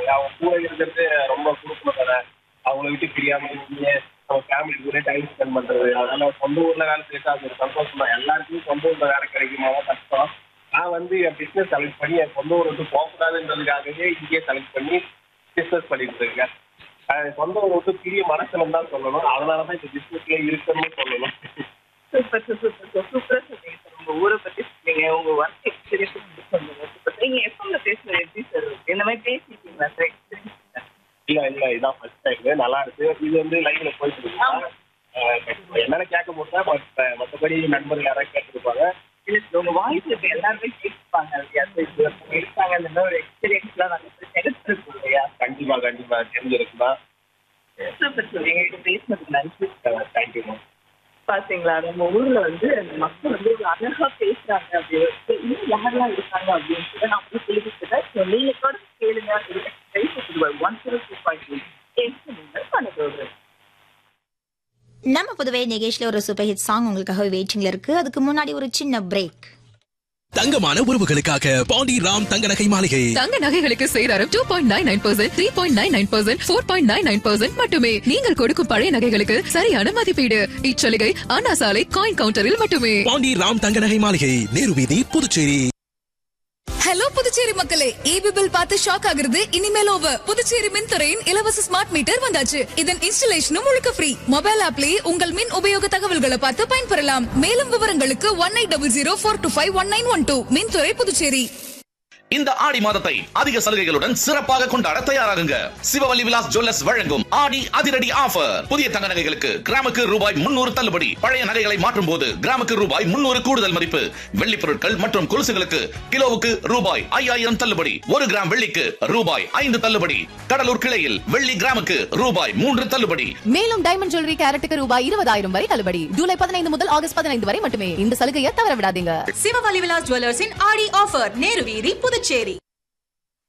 அவங்க கூட இருக்கிறது ரொம்ப குடும்பம் தானே அவங்கள விட்டு பிரியாம இருக்கீங்க நம்ம ஃபேமிலி கூட டைம் ஸ்பெண்ட் பண்றது அதனால சொந்த ஊர்ல வேலை செய்யறது அது ஒரு சந்தோஷம் தான் எல்லாருக்கும் சொந்த ஊர்ல வேலை கிடைக்குமா கஷ்டம் நான் வந்து என் பிசினஸ் செலக்ட் பண்ணி என் சொந்த ஊரை விட்டு போகக்கூடாதுன்றதுக்காகவே இங்கேயே செலக்ட் பண்ணி பிசினஸ் பண்ணிட்டு இருக்கேன் அஹ் சொந்த ஊரை விட்டு பிரிய மனசுலம் தான் சொல்லணும் அதனாலதான் இந்த பிசினஸ்ல இருக்கணும்னு சொல்லணும் சூப்பர் சூப்பர் சூப்பர் சூப்பரா சொன்னீங்க சார் உங்க ஊரை பத்தி சொன்னீங்க உங்க ஒர்க் எக்ஸ்பீரியன்ஸ் சொன்னீங்க சூப்பர் நீங்க எப்பவுமே பேசுறது எப்படி சார் இந்த மாதிரி பேசிட்டீங்களா சார் எக்ஸ்பீரியன்ஸ் இல்ல இல்ல இதான் ஃபர்ஸ்ட் டைம் நல்லா இருக்கு இது வந்து லைவ்ல போயிட்டு இருக்கு அஹ் என்னால கேட்க முடியல பட் மற்றபடி நண்பர்கள் யாராவது கேட்டுருப்பாங்க இல்ல சார் உங்க வாய்ஸ் இப்ப எல்லாருமே கேட்பாங்க இல்லையா சார் இது ஒருத்தவங்க இருக்காங்க அந்த மாதிரி ஒரு எக்ஸ்பீரியன்ஸ்லாம் நாங்கள் கிடைச்சிருக்கோம் இல்லையா கண்டிப்பா கண்டிப்பா தெரிஞ்சிருக்குதான் சூப்பர் சார் எங்ககிட்ட பேசினதுக்கு நன்றி தேங்க்யூ மேம் பாத்தீங்களா நம்ம ஊர்ல வந்து அந்த மக்கள் வந்து ஒரு அழகா பேசுறாங்க அப்படின்னு இன்னும் யாரெல்லாம் இருக்காங்க அப்படின்னு சொல்லி நான் வந்து சொல்லி கொடுத்துட்டேன் ஸோ நீங்க கூட கேளுங்க ஒன் ஜீரோ டூ பாயிண்ட் பண்ணுறது நம்ம புதுவை நிகேஷ்ல ஒரு சூப்பர் ஹிட் சாங் உங்களுக்காக வெயிட்டிங்ல இருக்கு அதுக்கு முன்னாடி ஒரு சின்ன பிரேக் தங்கமான உறவுகளுக்காக பாண்டி ராம் தங்க நகை மாளிகை தங்க நகைகளுக்கு சேதாரம் two point nine nine percent three point nine nine percent four point nine nine percent மட்டுமே நீங்கள் கொடுக்கும் பழைய நகைகளுக்கு சரியான மதிப்பீடு இச்சலுகை அண்ணா சாலை காயின் கவுண்டரில் மட்டுமே பாண்டி ராம் தங்க நகை மாளிகை நேரு வீதி புதுச்சேரி ஹலோ புதுச்சேரி மக்களே ஈபி பில் பார்த்து ஷாக் ஆகுறது இனிமேல் ஓவர் புதுச்சேரி மின்துறையின் இலவச ஸ்மார்ட் மீட்டர் வந்தாச்சு இதன் இன்ஸ்டலேஷனும் முழுக்க ஃப்ரீ மொபைல் ஆப்லயே உங்கள் மின் உபயோக தகவல்களை பார்த்து பயன்பெறலாம் மேலும் விவரங்களுக்கு one eight double zero four two five one nine one two மின்துறை புதுச்சேரி இந்த ஆடி மாதத்தை அதிக சலுகைகளுடன் சிறப்பாக கொண்டாட தயாராகுங்க சிவவல்லி விலாஸ் ஜுவல்லர்ஸ் வழங்கும் ஆடி அதிரடி ஆஃபர் புதிய தங்க நகைகளுக்கு கிராமுக்கு ரூபாய் முன்னூறு தள்ளுபடி பழைய நகைகளை மாற்றும் போது கிராமுக்கு ரூபாய் முன்னூறு கூடுதல் மதிப்பு வெள்ளி பொருட்கள் மற்றும் கொலுசுகளுக்கு கிலோவுக்கு ரூபாய் ஐயாயிரம் தள்ளுபடி ஒரு கிராம் வெள்ளிக்கு ரூபாய் ஐந்து தள்ளுபடி கடலூர் கிளையில் வெள்ளி கிராமுக்கு ரூபாய் மூன்று தள்ளுபடி மேலும் டைமண்ட் ஜுவல்லரி கேரட்டுக்கு ரூபாய் இருபதாயிரம் வரை தள்ளுபடி ஜூலை பதினைந்து முதல் ஆகஸ்ட் பதினைந்து வரை மட்டுமே இந்த சலுகையை தவற விடாதீங்க சிவவலி விலாஸ் ஜுவல்லர்ஸின் ஆடி ஆஃபர் நேரு வீதி புதுச்சேரி